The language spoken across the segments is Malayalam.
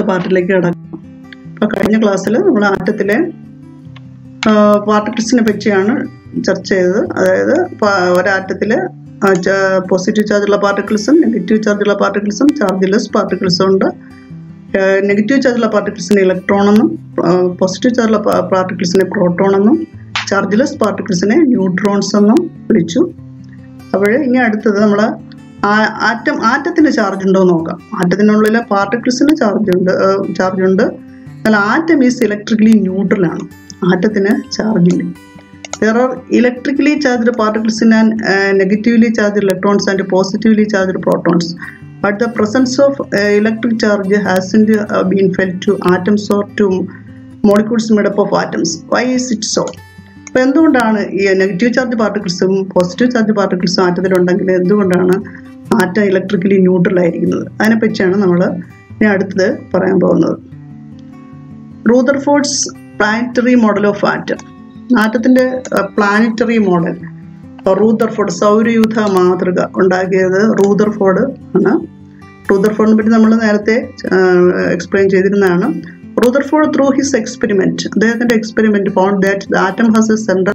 പാർട്ടിലേക്ക് കിടക്കാം അപ്പോൾ കഴിഞ്ഞ ക്ലാസ്സിൽ നമ്മൾ ആറ്റത്തിലെ പാർട്ടിക്കിൾസിനെ പറ്റിയാണ് ചർച്ച ചെയ്തത് അതായത് പ- ഒരാറ്റത്തിൽ പോസിറ്റീവ് ചാർജുള്ള പാർട്ടിക്കിൾസും നെഗറ്റീവ് ചാർജുള്ള പാർട്ടിക്കിൾസും ചാർജ്ലെസ് പാർട്ടിക്കിൾസും ഉണ്ട് നെഗറ്റീവ് ചാർജുള്ള പാർട്ടിക്കിൾസിനെ ഇലക്ട്രോൺ എന്നും പോസിറ്റീവ് ചാർജുള്ള പാർട്ടിക്കിൾസിനെ പ്രോട്ടോൺ എന്നും ചാർജ്ലെസ് പാർട്ടിക്കിൾസിനെ ന്യൂട്രോൺസ് എന്നും വിളിച്ചു അപ്പോൾ ഇനി അടുത്തത് നമ്മൾ ആറ്റം ആറ്റത്തിന് ചാർജ് ഉണ്ടോ എന്ന് നോക്കാം ആറ്റത്തിനുള്ളിൽ പാർട്ടിക്കിൾസിന് ചാർജ് ഉണ്ട് ചാർജ് ഉണ്ട് എന്നാൽ ആറ്റം ഈസ് ഇലക്ട്രിക്കലി ന്യൂട്രൽ ആണ് ആറ്റത്തിന് ചാർജ് ഇല്ല there are electrically charged particles in and negatively charged electrons and positively charged protons but the presence of electric charge has been fell to atoms or to molecules made up of atoms why is it so അപ്പോൾ എന്തുകൊണ്ടാണ് ഈ നെഗറ്റീവ് ചാർജ് പാർട്ടിക്കിൾസും പോസിറ്റീവ് ചാർജ് പാർട്ടിക്കിൾസും ആറ്റത്തിലുണ്ടെങ്കിൽ എന്തുകൊണ്ടാണ് ആറ്റം ഇലക്ട്രിക്കലി ന്യൂട്രൽ ആയിരിക്കുന്നത് അതിനെപ്പറ്റിയാണ് നമ്മൾ ഇനി അടുത്തത് പറയാൻ പോകുന്നത് Rutherford's planetary model of atom ആറ്റത്തിൻ്റെ പ്ലാനറ്ററി മോഡൽ റൂദർഫോർഡ് സൗരയൂഥ മാതൃക ഉണ്ടാക്കിയത് റൂദർഫോർഡ് ആണ് റൂദർഫോർഡിനെ പറ്റി നമ്മൾ നേരത്തെ എക്സ്പ്ലെയിൻ ചെയ്തിരുന്നതാണ് റൂദർഫോർഡ് ത്രൂ ഹിസ് എക്സ്പെരിമെന്റ് അദ്ദേഹത്തിന്റെ experiment found that the atom has a central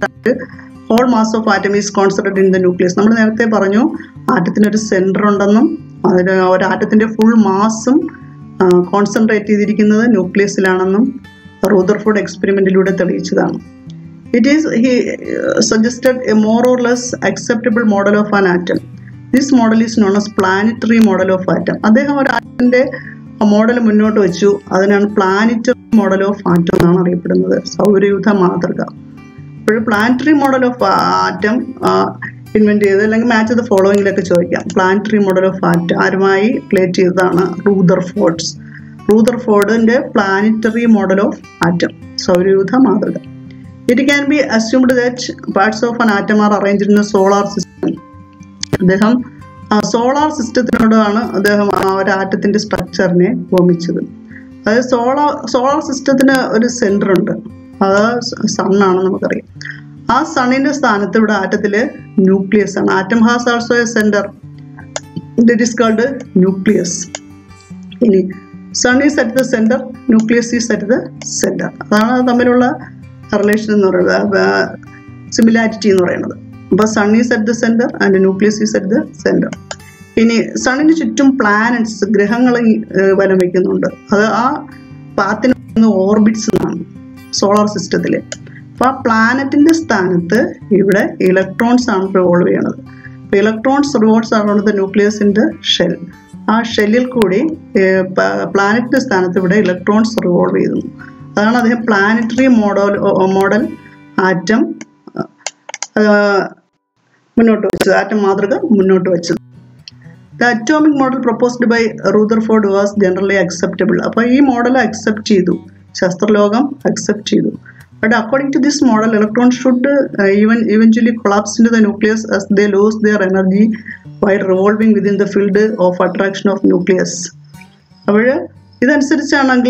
hole mass of atom is concentrate in the nucleus നമ്മൾ നേരത്തെ പറഞ്ഞു ആറ്റത്തിന് ഒരു സെന്റർ ഉണ്ടെന്നും അതിന് ഒരു ആറ്റത്തിന്റെ ഫുൾ മാസും കോൺസെൻട്രേറ്റ് ചെയ്തിരിക്കുന്നത് ന്യൂക്ലിയസിലാണെന്നും റൂദർഫോർഡ് എക്സ്പെരിമെന്റിലൂടെ തെളിയിച്ചതാണ് it is he suggested a more or less acceptable model of an atom this model is known as planetary model of atom അദ്ദേഹം ഒരു ആറ്റത്തിന്റെ മോഡൽ മുന്നോട്ട് വെച്ചു അതിനാണ് പ്ലാനറ്ററി മോഡൽ ഓഫ് ആറ്റം എന്നാണ് അറിയപ്പെടുന്നത് സൗരയൂഥ മാതൃക ഇപ്പോൾ planetary model of atom invent ചെയ്ത് അല്ലെങ്കിൽ മാച്ച് ദ ഫോളോയിങ്ങിലൊക്കെ ചോദിക്കാം പ്ലാനറ്ററി മോഡൽ ഓഫ് ആറ്റം ആരുമായി റിലേറ്റ് ചെയ്തതാണ് റൂദർ ഫോർഡ്സ് റൂദർ ഫോർഡിന്റെ പ്ലാനറ്ററി മോഡൽ ഓഫ് ആറ്റം സൗരയൂഥ മാതൃക it can be assumed that parts of an atom are arrange in solar system അദ്ദേഹം സോളാർ സിസ്റ്റത്തിനോടാണ് അദ്ദേഹം ആ ഒരു ആറ്റത്തിന്റെ സ്ട്രക്ചറിനെ ഉപമിച്ചത് അതായത് സോളാർ സോളാർ സിസ്റ്റത്തിന് ഒരു സെന്റർ ഉണ്ട് അത് സണ്ണാണ് നമുക്കറിയാം ആ സണ്ണിന്റെ സ്ഥാനത്ത് ഇവിടെ ആറ്റത്തില് ന്യൂക്ലിയസ് ആണ് atom has also a center it is called nucleus ഇനി sun is at the center nucleus is at the center അതാണ് തമ്മിലുള്ള റിലേഷൻ എന്ന് പറയുന്നത് സിമിലാരിറ്റി എന്ന് പറയുന്നത് അപ്പോൾ sun is at the center and nucleus is at the center ഇനി സണ്ണിന് ചുറ്റും പ്ലാനറ്റ്സ് ഗ്രഹങ്ങൾ വലം വയ്ക്കുന്നുണ്ട് അത് ആ പാത്തിന് ഓർബിറ്റ്സ് എന്നാണ് സോളാർ സിസ്റ്റത്തിൽ അപ്പോൾ ആ പ്ലാനറ്റിന്റെ സ്ഥാനത്ത് ഇവിടെ ഇലക്ട്രോൺസ് ആണ് റിവോൾവ് ചെയ്യണത് അപ്പോൾ ഇലക്ട്രോൺസ് റിവോൾവ്സ് ആണ് ദ ന്യൂക്ലിയസിന്റെ ഷെൽ ആ ഷെല്ലിൽ കൂടി പ്ലാനറ്റിന്റെ സ്ഥാനത്ത് ഇവിടെ ഇലക്ട്രോൺസ് റിവോൾവ് ചെയ്യുന്നു അതാണ് അദ്ദേഹം പ്ലാനറ്ററി മോഡൽ മോഡൽ ആറ്റം മുന്നോട്ട് വെച്ചത് ആറ്റം മാതൃക മുന്നോട്ട് വെച്ചത് the atomic model proposed by Rutherford was generally acceptable അപ്പോൾ ഈ മോഡൽ അക്സെപ്റ്റ് ചെയ്തു ശാസ്ത്രലോകം അക്സെപ്റ്റ് ചെയ്തു but according to this model electron should even eventually collapse in the nucleus as they lose their energy while revolving within the field of attraction of nucleus അപ്പോൾ ഇതനുസരിച്ചാണെങ്കിൽ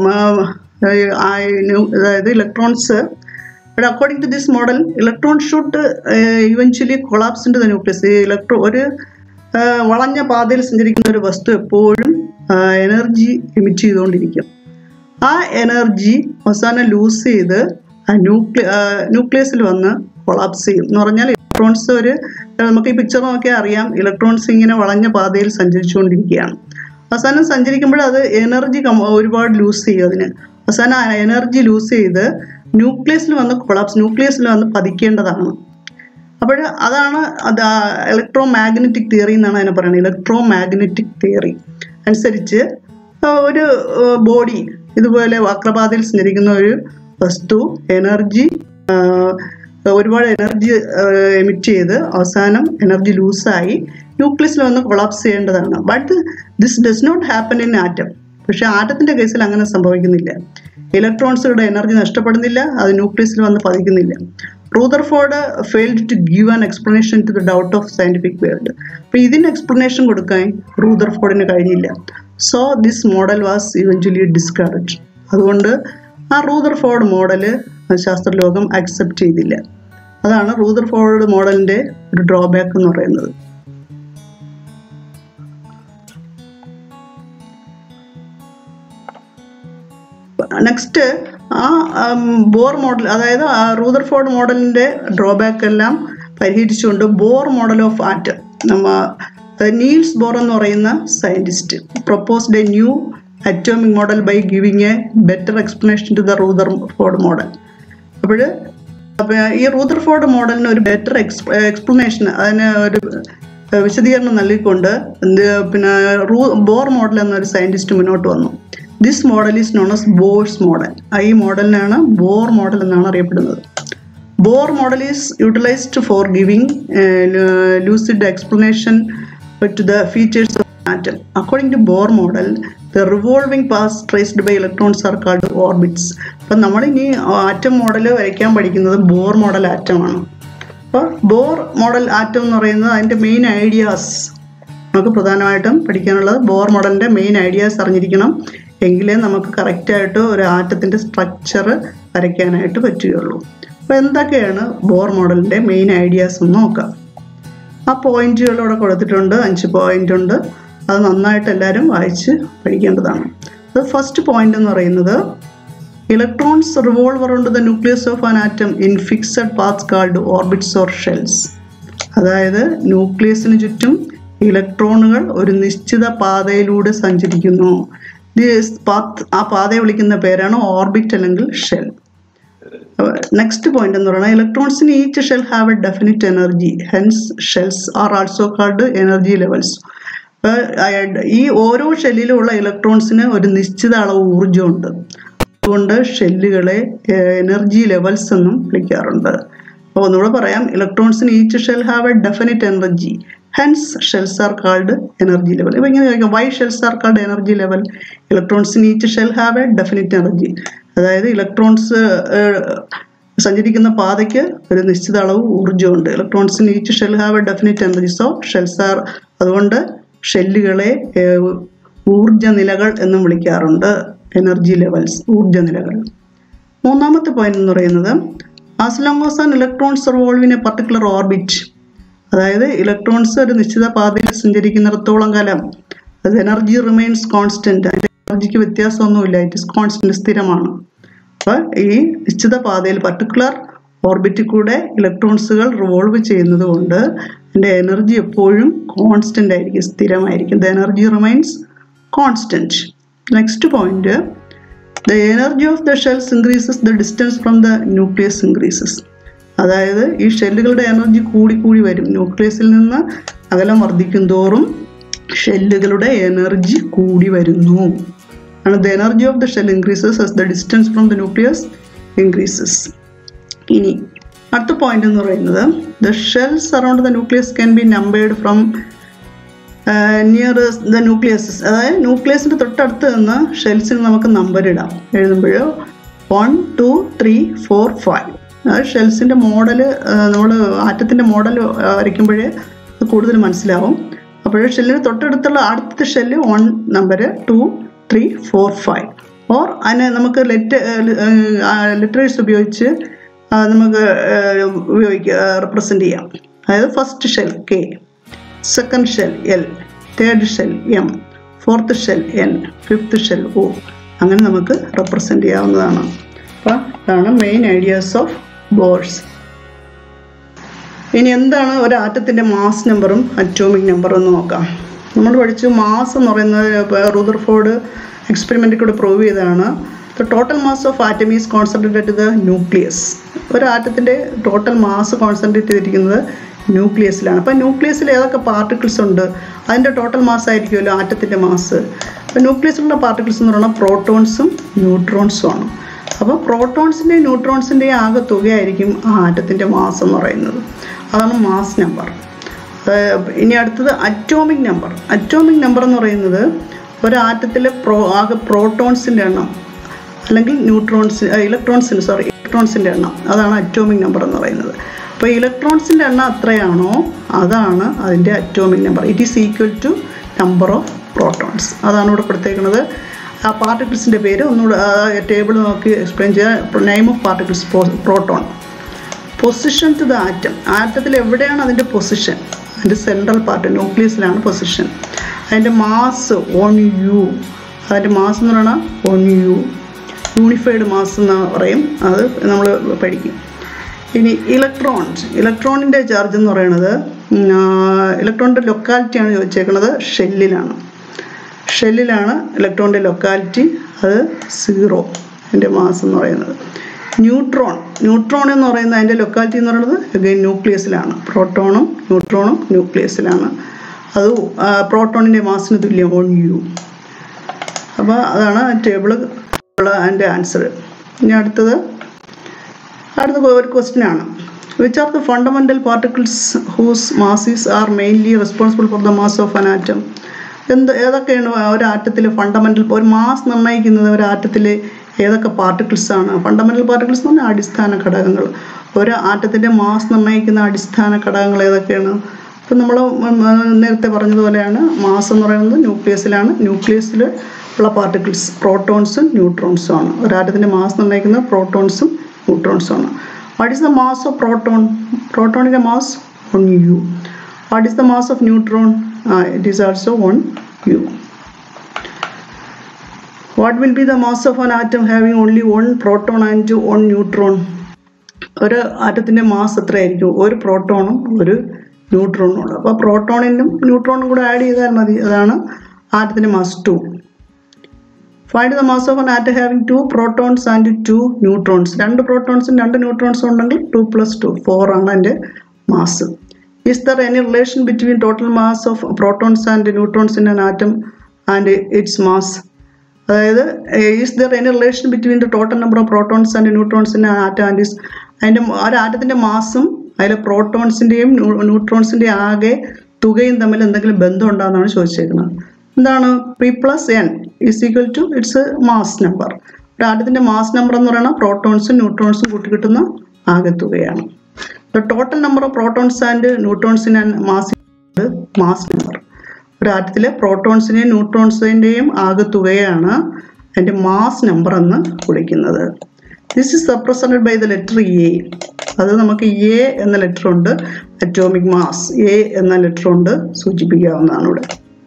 അതായത് electrons but according to this model electron should eventually collapse in the nucleus ഈ ഇലക്ട്രോ ഒരു വളഞ്ഞ പാതയിൽ സഞ്ചരിക്കുന്ന ഒരു വസ്തു എപ്പോഴും എനർജി എമിറ്റ് ചെയ്തുകൊണ്ടിരിക്കും ആ എനർജി അവസാനം ലൂസ് ചെയ്ത് ആ ന്യൂക്ലിയ ന്യൂക്ലിയസിൽ വന്ന് കൊളാപ്സ് ചെയ്യും എന്ന് പറഞ്ഞാൽ ഇലക്ട്രോൺസ് ഒരു നമുക്ക് ഈ പിക്ചർ നോക്കിയാൽ അറിയാം ഇലക്ട്രോൺസ് ഇങ്ങനെ വളഞ്ഞ പാതയിൽ സഞ്ചരിച്ചുകൊണ്ടിരിക്കുകയാണ് അവസാനം സഞ്ചരിക്കുമ്പോൾ അത് എനർജി ഒരുപാട് ലൂസ് ചെയ്യും അതിന് അവസാനം ആ എനർജി ലൂസ് ചെയ്ത് ന്യൂക്ലിയസിൽ വന്ന് കൊളാപ്സ് ന്യൂക്ലിയസിൽ വന്ന് പതിക്കേണ്ടതാണ് അപ്പോൾ അതാണ് അത് ഇലക്ട്രോ മാഗ്നറ്റിക് തിയറി എന്നാണ് അതിനെ പറയുന്നത് ഇലക്ട്രോ മാഗ്നറ്റിക് തിയറി അനുസരിച്ച് ഒരു ബോഡി ഇതുപോലെ വക്രപാതയിൽ സഞ്ചരിക്കുന്ന ഒരു വസ്തു എനർജി ഒരുപാട് എനർജി എമിറ്റ് ചെയ്ത് അവസാനം എനർജി ലൂസായി ന്യൂക്ലിയസിൽ വന്ന് കൊളാപ്സ് ചെയ്യേണ്ടതാണ് but this does not happen in atom പക്ഷെ ആറ്റത്തിന്റെ കേസിൽ അങ്ങനെ സംഭവിക്കുന്നില്ല ഇലക്ട്രോൺസുകളുടെ എനർജി നഷ്ടപ്പെടുന്നില്ല അത് ന്യൂക്ലിയസിൽ വന്ന് പതിക്കുന്നില്ല Rutherford failed to give an explanation to the doubt of scientific world അപ്പൊ ഇതിന് എക്സ്പ്ലനേഷൻ കൊടുക്കാൻ റൂദർഫോർഡിന് കഴിഞ്ഞില്ല so this model was eventually discourage അതുകൊണ്ട് ആ റൂദർഫോർഡ് മോഡല് ശാസ്ത്രലോകം അക്സെപ്റ്റ് ചെയ്തില്ല അതാണ് റൂദർഫോർഡ് മോഡലിന്റെ ഒരു ഡ്രോബാക്ക് എന്ന് പറയുന്നത് നെക്സ്റ്റ് ആ ബോർ മോഡൽ അതായത് ആ റൂദർഫോർഡ് മോഡലിൻ്റെ ഡ്രോബാക്ക് എല്ലാം പരിഹരിച്ചുകൊണ്ട് ബോർ മോഡൽ ഓഫ് ആറ്റം നമ്മ നീൽസ് ബോർ എന്ന് പറയുന്ന scientist proposed a new atomic model by giving a better explanation to the Rutherford model അപ്പോൾ അപ്പോൾ ഈ റൂദർഫോർഡ് മോഡലിന് ഒരു ബെറ്റർ എക്സ് എക്സ്പ്ലനേഷൻ അതിന് ഒരു വിശദീകരണം നൽകിക്കൊണ്ട് എന്ത് പിന്നെ റൂ ബോർ മോഡൽ എന്നൊരു സയൻറ്റിസ്റ്റ് മുന്നോട്ട് വന്നു this model is known as Bohr's model ഈ മോഡലിനാണ് ബോർ മോഡൽ എന്നാണ് അറിയപ്പെടുന്നത് Bohr model is utilised for giving lucid explanation to the features of atom. According to Bohr model, the revolving paths traced by electrons are called orbits. അപ്പം നമ്മൾ ഇനി ആറ്റം മോഡൽ വരയ്ക്കാൻ പഠിക്കുന്നത് ബോർ മോഡൽ ആറ്റമാണ് അപ്പോൾ ബോർ മോഡൽ ആറ്റം എന്ന് പറയുന്നത് അതിൻ്റെ മെയിൻ ഐഡിയാസ് നമുക്ക് പ്രധാനമായിട്ടും പഠിക്കാനുള്ളത് ബോർ മോഡലിൻ്റെ മെയിൻ ഐഡിയാസ് അറിഞ്ഞിരിക്കണം എങ്കിലേ നമുക്ക് കറക്റ്റായിട്ട് ഒരു ആറ്റത്തിൻ്റെ സ്ട്രക്ചർ വരയ്ക്കാനായിട്ട് പറ്റുകയുള്ളൂ അപ്പോൾ എന്തൊക്കെയാണ് ബോർ മോഡലിൻ്റെ മെയിൻ ഐഡിയാസ് എന്ന് നോക്കാം ആ പോയിന്റുകൾ ഇവിടെ കൊടുത്തിട്ടുണ്ട് അഞ്ച് പോയിന്റ് ഉണ്ട് അത് നന്നായിട്ട് എല്ലാവരും വായിച്ച് പഠിക്കേണ്ടതാണ് അത് ഫസ്റ്റ് പോയിന്റ് എന്ന് പറയുന്നത് electrons revolve around the nucleus of an atom in fixed paths called orbits or shells അതായത് ന്യൂക്ലിയസിന് ചുറ്റും ഇലക്ട്രോണുകൾ ഒരു നിശ്ചിത പാതയിലൂടെ സഞ്ചരിക്കുന്നു പാത്ത് ആ പാതയെ വിളിക്കുന്ന പേരാണ് ഓർബിറ്റ് അല്ലെങ്കിൽ ഷെൽ നെക്സ്റ്റ് പോയിന്റ് എന്ന് പറയുന്നത് ഇലക്ട്രോൺസിന് each shell have a definite energy hence shells are also called energy levels ഈ ഓരോ ഷെല്ലിലുമുള്ള ഇലക്ട്രോൺസിന് ഒരു നിശ്ചിത അളവ് ഊർജ്ജമുണ്ട് അതുകൊണ്ട് ഷെല്ലുകളെ എനർജി ലെവൽസ് എന്നും വിളിക്കാറുണ്ട് അപ്പോൾ ഒന്നുകൂടെ പറയാം ഇലക്ട്രോൺസിന് each shell have a definite energy hence shells are called energy level ഇപ്പം ഇങ്ങനെ ചോദിക്കാം why shells are called energy level ഇലക്ട്രോൺസിന് each shell have a definite energy അതായത് ഇലക്ട്രോൺസ് സഞ്ചരിക്കുന്ന പാതയ്ക്ക് ഒരു നിശ്ചിത അളവ് ഊർജ്ജമുണ്ട് ഇലക്ട്രോൺസിന് each shell have a definite energy so shells are അതുകൊണ്ട് ഷെല്ലുകളെ ഊർജ നിലകൾ എന്നും വിളിക്കാറുണ്ട് എനർജി ലെവൽസ് ഊർജ നിലകൾ മൂന്നാമത്തെ പോയിന്റ് എന്ന് പറയുന്നത് as long as an electrons revolve in a particular orbit അതായത് ഇലക്ട്രോൺസ് ഒരു നിശ്ചിത പാതയിൽ സഞ്ചരിക്കുന്നിടത്തോളം കാലം അത് എനർജി റിമെയിൻസ് കോൺസ്റ്റന്റ് അതിൻ്റെ എനർജിക്ക് വ്യത്യാസമൊന്നുമില്ല ഇറ്റ് ഇസ് കോൺസ്റ്റന്റ് സ്ഥിരമാണ് അപ്പോൾ ഈ നിശ്ചിത പാതയിൽ പർട്ടിക്കുലർ ഓർബിറ്റിൽ കൂടെ ഇലക്ട്രോൺസുകൾ റിവോൾവ് ചെയ്യുന്നത് കൊണ്ട് അതിൻ്റെ എനർജി എപ്പോഴും കോൺസ്റ്റന്റ് ആയിരിക്കും സ്ഥിരമായിരിക്കും the energy remains constant next point the energy of the shells increases the distance from the nucleus increases അതായത് ഈ ഷെല്ലുകളുടെ എനർജി കൂടി കൂടി വരും ന്യൂക്ലിയസിൽ നിന്ന് അകലം വർദ്ധിക്കും തോറും ഷെല്ലുകളുടെ എനർജി കൂടി വരുന്നു ആണ് the energy of the shell increases as the distance from the nucleus increases ഇനി അടുത്ത പോയിന്റ് എന്ന് പറയുന്നത് the shells around the nucleus can be numbered from near the nucleuses അതായത് ന്യൂക്ലിയസിൻ്റെ തൊട്ടടുത്ത് നിന്ന് ഷെൽസിന് നമുക്ക് നമ്പർ ഇടാം എഴുതുമ്പോൾ one two three four five അതായത് ഷെൽസിൻ്റെ മോഡൽ നമ്മൾ ആറ്റത്തിൻ്റെ മോഡൽ വരയ്ക്കുമ്പോഴേ കൂടുതൽ മനസ്സിലാവും അപ്പോൾ ഷെല്ലിന് തൊട്ടടുത്തുള്ള അടുത്ത shell one number two three four five or അതിനെ നമുക്ക് ലെറ്റർ ലെറ്റേഴ്സ് ഉപയോഗിച്ച് നമുക്ക് ഉപയോഗിക്കുക റെപ്രസെൻ്റ് ചെയ്യാം അതായത് first shell K second shell L third shell M fourth shell N fifth shell O അങ്ങനെ നമുക്ക് റെപ്രസെൻ്റ് ചെയ്യാവുന്നതാണ് അപ്പോൾ ഇതാണ് മെയിൻ ഐഡിയാസ് ഓഫ് ബോർഡ്സ് ഇനി എന്താണ് ഒരു ആറ്റത്തിൻ്റെ മാസ് നമ്പറും അറ്റോമിക് നമ്പറും എന്ന് നോക്കാം നമ്മൾ പഠിച്ചു മാസ് എന്ന് പറയുന്നത് റുദർഫോർഡ് എക്സ്പെരിമെൻറ്റിൽ കൂടെ പ്രൂവ് ചെയ്തതാണ് the total mass of atom is concentrated to the nucleus ഒരു ആറ്റത്തിൻ്റെ ടോട്ടൽ മാസ് കോൺസെൻട്രേറ്റ് ചെയ്തിരിക്കുന്നത് ന്യൂക്ലിയസിലാണ് അപ്പോൾ ന്യൂക്ലിയസിൽ ഏതൊക്കെ പാർട്ടിക്കിൾസ് ഉണ്ട് അതിൻ്റെ ടോട്ടൽ മാസ് ആയിരിക്കുമല്ലോ ആറ്റത്തിൻ്റെ മാസ് അപ്പോൾ ന്യൂക്ലിയസിലുള്ള പാർട്ടിക്കിൾസ് എന്ന് പറയുന്നത് പ്രോട്ടോൺസും ന്യൂട്രോൺസും ആണ് അപ്പോൾ പ്രോട്ടോൺസിൻ്റെയും ന്യൂട്രോൺസിൻ്റെയും ആകെ തുകയായിരിക്കും ആ ആറ്റത്തിൻ്റെ മാസ് എന്ന് പറയുന്നത് അതാണ് മാസ് നമ്പർ ഇനി അടുത്തത് അറ്റോമിക് നമ്പർ അറ്റോമിക് നമ്പർ എന്ന് പറയുന്നത് ഒരു ആറ്റത്തിലെ പ്രോ ആകെ പ്രോട്ടോൺസിൻ്റെ എണ്ണം അല്ലെങ്കിൽ ന്യൂട്രോൺസ് ഇലക്ട്രോൺസിന് സോറി ഇലക്ട്രോൺസിൻ്റെ എണ്ണം അതാണ് അറ്റോമിക് നമ്പർ എന്ന് പറയുന്നത് അപ്പോൾ ഇലക്ട്രോൺസിൻ്റെ എണ്ണം എത്രയാണോ അതാണ് അതിൻ്റെ atomic number it is equal to number of protons അതാണ് ഇവിടെ കൊടുത്തേക്കുന്നത് ആ പാർട്ടിക്കിൾസിൻ്റെ പേര് ഒന്നുകൂടെ ടേബിൾ നോക്കി എക്സ്പ്ലെയിൻ ചെയ്യുക name of particles proton position to the atom ആറ്റത്തിൽ എവിടെയാണ് അതിൻ്റെ പൊസിഷൻ അതിൻ്റെ സെൻട്രൽ പാർട്ട് ന്യൂക്ലിയസിലാണ് പൊസിഷൻ അതിൻ്റെ മാസ് ഓൺ യു അതിൻ്റെ മാസ് എന്ന് പറയുന്നത് ഓൺ യു യൂണിഫൈഡ് മാസ് എന്ന് പറയും അത് നമ്മൾ പഠിക്കും ഇനി ഇലക്ട്രോൺസ് ഇലക്ട്രോണിൻ്റെ ചാർജ് എന്ന് പറയുന്നത് ഇലക്ട്രോണിൻ്റെ ലൊക്കാലിറ്റിയാണ് ചോദിച്ചേക്കുന്നത് ഷെല്ലിലാണ് ഷെല്ലിലാണ് ഇലക്ട്രോണിൻ്റെ ലൊക്കാലിറ്റി അത് സീറോ അതിൻ്റെ മാസ് എന്ന് പറയുന്നത് ന്യൂട്രോൺ ന്യൂട്രോൺ എന്ന് പറയുന്നത് അതിൻ്റെ ലൊക്കാലിറ്റി എന്ന് പറയുന്നത് അഗൈൻ ന്യൂക്ലിയസിലാണ് പ്രോട്ടോണും ന്യൂട്രോണും ന്യൂക്ലിയസിലാണ് അത് പ്രോട്ടോണിൻ്റെ മാസിന് തുല്യം വൺ യു അപ്പോൾ അതാണ് ടേബിൾ ഉള്ള അതിൻ്റെ ആൻസർ ഇനി അടുത്തത് അടുത്ത ഒരു ക്വസ്റ്റ്യൻ ആണ് which are the fundamental particles whose masses are mainly responsible for the mass of an atom എന്ത് ഏതൊക്കെയാണ് ഒരു ആറ്റത്തിൽ ഫണ്ടമെൻ്റൽ ഒരു മാസ് നിർണ്ണയിക്കുന്നത് ഒരു ആറ്റത്തിൽ ഏതൊക്കെ പാർട്ടിക്കിൾസ് ആണ് ഫണ്ടമെൻ്റൽ പാർട്ടിക്കിൾസ് എന്ന് പറഞ്ഞാൽ അടിസ്ഥാന ഘടകങ്ങൾ ഒരു ആറ്റത്തിൻ്റെ മാസ് നിർണ്ണയിക്കുന്ന അടിസ്ഥാന ഘടകങ്ങൾ ഏതൊക്കെയാണ് ഇപ്പം നമ്മൾ നേരത്തെ പറഞ്ഞതുപോലെയാണ് മാസ് എന്ന് പറയുന്നത് ന്യൂക്ലിയസിലാണ് ന്യൂക്ലിയസിൽ ഉള്ള പാർട്ടിക്കിൾസ് പ്രോട്ടോൺസും ന്യൂട്രോൺസും ആണ് ഒരു ആറ്റത്തിൻ്റെ മാസ് നിർണ്ണയിക്കുന്നത് പ്രോട്ടോൺസും ന്യൂട്രോൺസും ആണ് what is the mass of proton പ്രോട്ടോണിൻ്റെ mass one u what is the mass of neutron it is also one u what will be the mass of an atom having only one proton and one neutron ഒരു ആറ്റത്തിൻ്റെ മാസ് എത്രയായിരിക്കും ഒരു പ്രോട്ടോണും ഒരു ന്യൂട്രോണും ഉള്ളത് അപ്പോൾ പ്രോട്ടോണിനും ന്യൂട്രോണും കൂടെ ആഡ് ചെയ്താൽ മതി അതാണ് ആറ്റത്തിൻ്റെ mass to find the mass of an atom having two protons and two neutrons രണ്ട് പ്രോട്ടോൺസും രണ്ട് ന്യൂട്രോൺസും ഉണ്ടെങ്കിൽ ടു പ്ലസ് ടു ഫോർ ആണ് അതിൻ്റെ mass is there any relation between total mass of protons and neutrons in an atom and its mass അതായത് is there any relation between the total number of protons and neutrons in atom and is അതിൻ്റെ ഒരു ആറ്റത്തിൻ്റെ മാസും അതിലെ പ്രോട്ടോൺസിൻ്റെയും ന്യൂട്രോൺസിൻ്റെയും ആകെ തുകയും തമ്മിൽ എന്തെങ്കിലും ബന്ധം ഉണ്ടാകുന്നതാണ് ചോദിച്ചേക്കുന്നത് എന്താണ് P plus N is equal to its mass number ഒരു ആറ്റത്തിൻ്റെ മാസ് നമ്പർ എന്ന് പറയുന്നത് പ്രോട്ടോൺസും ന്യൂട്രോൺസും കൂട്ടി കിട്ടുന്ന ആകെ തുകയാണ് the total number of protons and ന്യൂട്രോൺസിൻ ആൻഡ് മാസ് മാസ് നമ്പർ ഒരു ആറ്റത്തിലെ പ്രോട്ടോൺസിൻ്റെയും ന്യൂട്രോൺസിൻ്റെയും ആകെ തുകയാണ് അതിൻ്റെ മാസ് നമ്പർ എന്ന് വിളിക്കുന്നത് this is represented by the letter A അത് നമുക്ക് എ എന്ന ലെറ്റർ ഉണ്ട് അറ്റോമിക് മാസ് എ എന്ന ലെറ്റർ ഉണ്ട് സൂചിപ്പിക്കാവുന്നതാണ് ഇവിടെ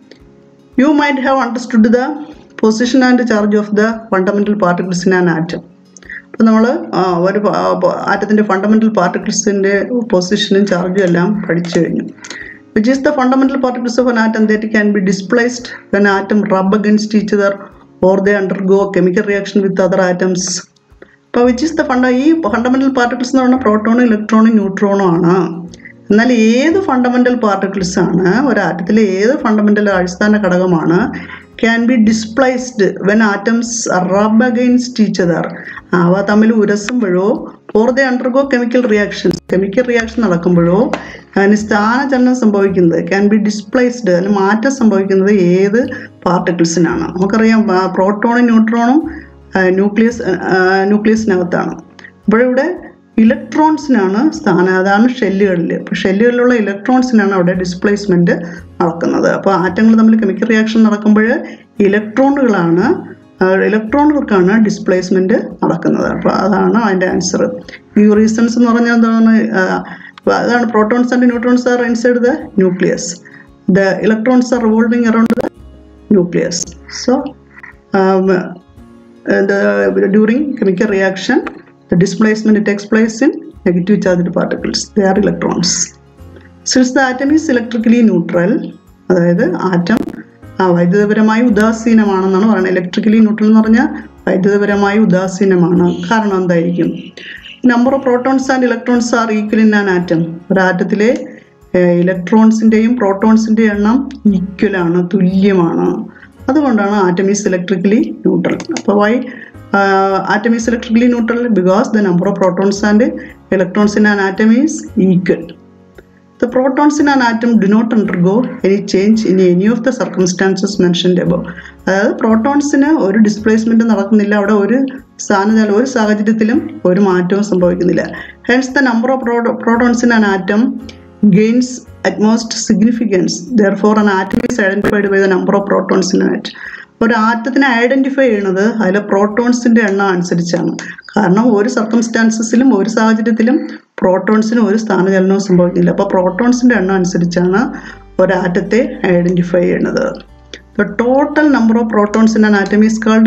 you might have understood the position and charge of the fundamental particles in an atom അപ്പോൾ നമ്മൾ ഒരു ആറ്റത്തിൻ്റെ ഫണ്ടമെൻ്റൽ പാർട്ടിക്കിൾസിൻ്റെ പൊസിഷനും ചാർജും എല്ലാം പഠിച്ചു കഴിഞ്ഞു which is the fundamental particles of an atom that can be displaced when atom rub against each other or they undergo chemical reaction with other atoms അപ്പോൾ വിച്ച് ഇസ് ദ ഫണ്ട ഈ ഫണ്ടമെൻ്റൽ പാർട്ടിക്കിൾസ് എന്ന് പറഞ്ഞാൽ പ്രോട്ടോണും ഇലക്ട്രോണും ന്യൂട്രോണും ആണ് എന്നാൽ ഏത് ഫണ്ടമെൻ്റൽ പാർട്ടിക്കിൾസ് ആണ് ഒരു ആറ്റത്തിലെ ഏത് ഫണ്ടമെൻ്റൽ അടിസ്ഥാന ഘടകമാണ് can be displaced when atoms rub against each other അവ തമ്മിൽ ഉരസുമ്പോഴോ or the undergo chemical reactions chemical reaction നടക്കുമ്പോഴോ അതിന് സ്ഥാനചലനം സംഭവിക്കുന്നത് ക്യാൻ ബി ഡിസ്പ്ലേസ്ഡ് അതിന് മാറ്റം സംഭവിക്കുന്നത് ഏത് പാർട്ടിക്കിൾസിനാണ് നമുക്കറിയാം പ്രോട്ടോണും ന്യൂട്രോണും ന്യൂക്ലിയസ് ന്യൂക്ലിയസിനകത്താണ് അപ്പോഴിവിടെ ഇലക്ട്രോൺസിനാണ് സ്ഥാനം അതാണ് ഷെല്ലുകളിൽ അപ്പോൾ ഷെല്ലുകളിലുള്ള ഇലക്ട്രോൺസിനാണ് അവിടെ ഡിസ്പ്ലേസ്മെൻറ്റ് നടക്കുന്നത് അപ്പോൾ ആറ്റങ്ങൾ തമ്മിൽ കെമിക്കൽ റിയാക്ഷൻ നടക്കുമ്പോൾ ഇലക്ട്രോണുകളാണ് ഇലക്ട്രോണുകൾക്കാണ് ഡിസ്പ്ലേസ്മെൻറ്റ് നടക്കുന്നത് അപ്പോൾ അതാണ് അതിൻ്റെ ആൻസർ ഈ റീസൺസ് എന്ന് പറഞ്ഞാൽ എന്താണ് അതാണ് protons and neutrons are inside the nucleus the electrons are revolving around the nucleus so the during chemical reaction the displacement takes place in negative charged particles they are electrons since the atom is electrically neutral അതായത് ആറ്റം വൈദ്യുതപരമായി ഉദാസീനമാണെന്നാണ് പറയുന്നത് ഇലക്ട്രിക്കലി ന്യൂട്രൽ എന്ന് പറഞ്ഞാൽ വൈദ്യുതപരമായി ഉദാസീനമാണ് കാരണം എന്തായിരിക്കും number of protons and electrons are equal in an atom ഒരു ആറ്റത്തിലെ ഇലക്ട്രോൺസിൻ്റെയും പ്രോട്ടോൺസിൻ്റെയും എണ്ണം ഈക്വലാണ് തുല്യമാണ് അതുകൊണ്ടാണ് ആറ്റം ഈസ് ഇലക്ട്രിക്കലി ന്യൂട്രൽ അപ്പോൾ why atom is electrically neutral because the number of protons and electrons in an atom is equal the protons in an atom do not undergo any change in any of the circumstances mentioned above അതായത് പ്രോട്ടോൺസിന് ഒരു ഡിസ്പ്ലേസ്മെൻറ്റ് നടക്കുന്നില്ല അവിടെ ഒരു സ്ഥാനചല ഒരു സാഹചര്യത്തിലും ഒരു മാറ്റവും സംഭവിക്കുന്നില്ല hence the number of protons in an atom gains at most significance therefore an atom is identified by the number of protons in it ഒരു ആറ്റത്തിനെ ഐഡൻറ്റിഫൈ ചെയ്യുന്നത് അതിലെ പ്രോട്ടോൺസിൻ്റെ എണ്ണം അനുസരിച്ചാണ് കാരണം ഒരു സർക്കംസ്റ്റാൻസസിലും ഒരു സാഹചര്യത്തിലും പ്രോട്ടോൺസിന് ഒരു സ്ഥാനചലനവും സംഭവിക്കുന്നില്ല അപ്പോൾ പ്രോട്ടോൺസിൻ്റെ എണ്ണം അനുസരിച്ചാണ് ഒരു ആറ്റത്തെ ഐഡൻറ്റിഫൈ ചെയ്യുന്നത് the total number of protons in an atom is called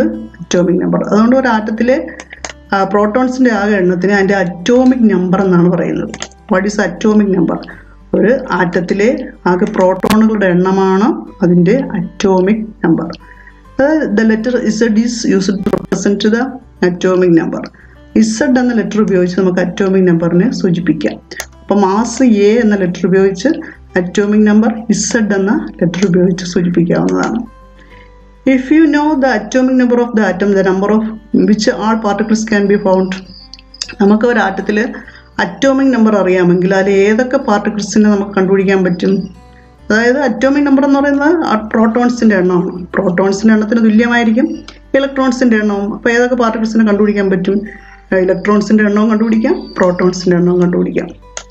atomic number അതുകൊണ്ട് ഒരു ആറ്റത്തിലെ പ്രോട്ടോൺസിൻ്റെ ആകെ എണ്ണത്തിന് അതിൻ്റെ അറ്റോമിക് നമ്പർ എന്നാണ് പറയുന്നത് വാട്ട് ഈസ് അറ്റോമിക് നമ്പർ ഒരു ആറ്റത്തിലെ ആകെ പ്രോട്ടോണുകളുടെ എണ്ണമാണ് അതിൻ്റെ atomic number the letter Z is used to represent the atomic number Z എന്ന ലെറ്റർ ഉപയോഗിച്ച് നമുക്ക് അറ്റോമിക് നമ്പറിനെ സൂചിപ്പിക്കാം അപ്പോൾ മാസ് എ എന്ന ലെറ്റർ ഉപയോഗിച്ച് അറ്റോമിക് നമ്പർ ഇസഡ് എന്ന ലെറ്റർ ഉപയോഗിച്ച് സൂചിപ്പിക്കാവുന്നതാണ് if you know the atomic number of the atom the number of which all particles can be found നമുക്ക് ഒരു ആറ്റത്തിൽ അറ്റോമിക് നമ്പർ അറിയാമെങ്കിൽ അതിൽ ഏതൊക്കെ പാർട്ടിക്കിൾസിനെ നമുക്ക് കണ്ടുപിടിക്കാൻ പറ്റും അതായത് അറ്റോമിക് നമ്പർ എന്ന് പറയുന്നത് പ്രോട്ടോൺസിൻ്റെ എണ്ണമാണ് പ്രോട്ടോൺസിൻ്റെ എണ്ണത്തിന് തുല്യമായിരിക്കും ഇലക്ട്രോൺസിൻ്റെ എണ്ണവും അപ്പോൾ ഏതൊക്കെ പാർട്ടിക്കിൾസിനെ കണ്ടുപിടിക്കാൻ പറ്റും ഇലക്ട്രോൺസിൻ്റെ എണ്ണവും കണ്ടുപിടിക്കാം പ്രോട്ടോൺസിൻ്റെ എണ്ണവും കണ്ടുപിടിക്കാം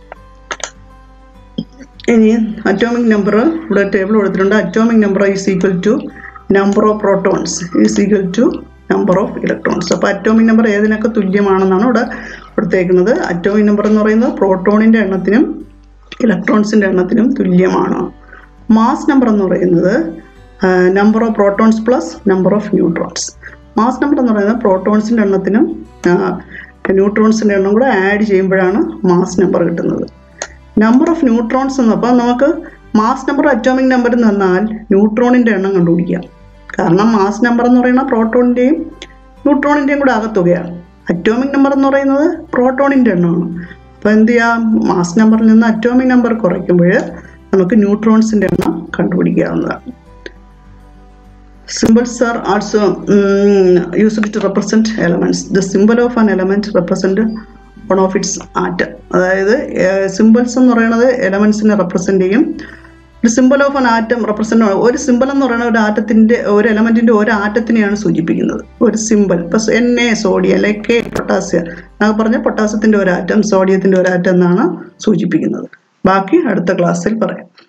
ഇനി അറ്റോമിക് നമ്പർ ഇവിടെ ടേബിൾ കൊടുത്തിട്ടുണ്ട് atomic number is equal to number of protons is equal to number of electrons അപ്പോൾ അറ്റോമിക് നമ്പർ ഏതിനൊക്കെ തുല്യമാണെന്നാണ് ഇവിടെ കൊടുത്തേക്കുന്നത് അറ്റോമിക് നമ്പർ എന്ന് പറയുന്നത് പ്രോട്ടോണിൻ്റെ എണ്ണത്തിനും ഇലക്ട്രോൺസിൻ്റെ എണ്ണത്തിനും തുല്യമാണ് മാസ് നമ്പർ എന്ന് പറയുന്നത് number of protons plus number of neutrons mass number എന്ന് പറയുന്നത് പ്രോട്ടോൺസിൻ്റെ എണ്ണത്തിനും ന്യൂട്രോൺസിൻ്റെ എണ്ണം കൂടെ ആഡ് ചെയ്യുമ്പോഴാണ് മാസ് നമ്പർ കിട്ടുന്നത് നമ്പർ ഓഫ് ന്യൂട്രോൺസ് എന്നപ്പോൾ നമുക്ക് മാസ് നമ്പർ അറ്റോമിക് നമ്പർ എന്ന് പറഞ്ഞാൽ ന്യൂട്രോണിൻ്റെ എണ്ണം കണ്ടുപിടിക്കാം കാരണം മാസ് നമ്പർ എന്ന് പറയുന്നത് പ്രോട്ടോണിൻ്റെയും ന്യൂട്രോണിൻ്റെയും കൂടെ ആകത്തുകയാണ് അറ്റോമിക് നമ്പർ എന്ന് പറയുന്നത് പ്രോട്ടോണിൻ്റെ എണ്ണമാണ് അപ്പോൾ എന്ത് ചെയ്യാം മാസ് നമ്പറിൽ നിന്ന് അറ്റോമിക് നമ്പർ കുറയ്ക്കുമ്പോൾ നമുക്ക് ന്യൂട്രോൺസിൻ്റെ എണ്ണം കണ്ടുപിടിക്കാവുന്നതാണ് Symbols are also um, used to represent elements. The symbol of an element represent one of its atom. അതായത് സിമ്പിൾസ് എന്ന് പറയുന്നത് എലമെൻസിനെ റെപ്രസെൻ്റ് ചെയ്യും ഒരു symbol of an atom represent ഒരു സിമ്പിൾ എന്ന് പറയുന്നത് ഒരു ആറ്റത്തിൻ്റെ ഒരു എലമെൻറ്റിൻ്റെ ഒരു ആറ്റത്തിനെയാണ് സൂചിപ്പിക്കുന്നത് ഒരു സിമ്പിൾ ഇപ്പോൾ എൻ എ സോഡിയം അല്ലെങ്കിൽ കെ പൊട്ടാസ്യം എന്നൊക്കെ പറഞ്ഞാൽ പൊട്ടാസ്യത്തിൻ്റെ ഒരു ആറ്റം സോഡിയത്തിൻ്റെ ഒരു ആറ്റം എന്നാണ് സൂചിപ്പിക്കുന്നത് ബാക്കി അടുത്ത ക്ലാസ്സിൽ പറയാം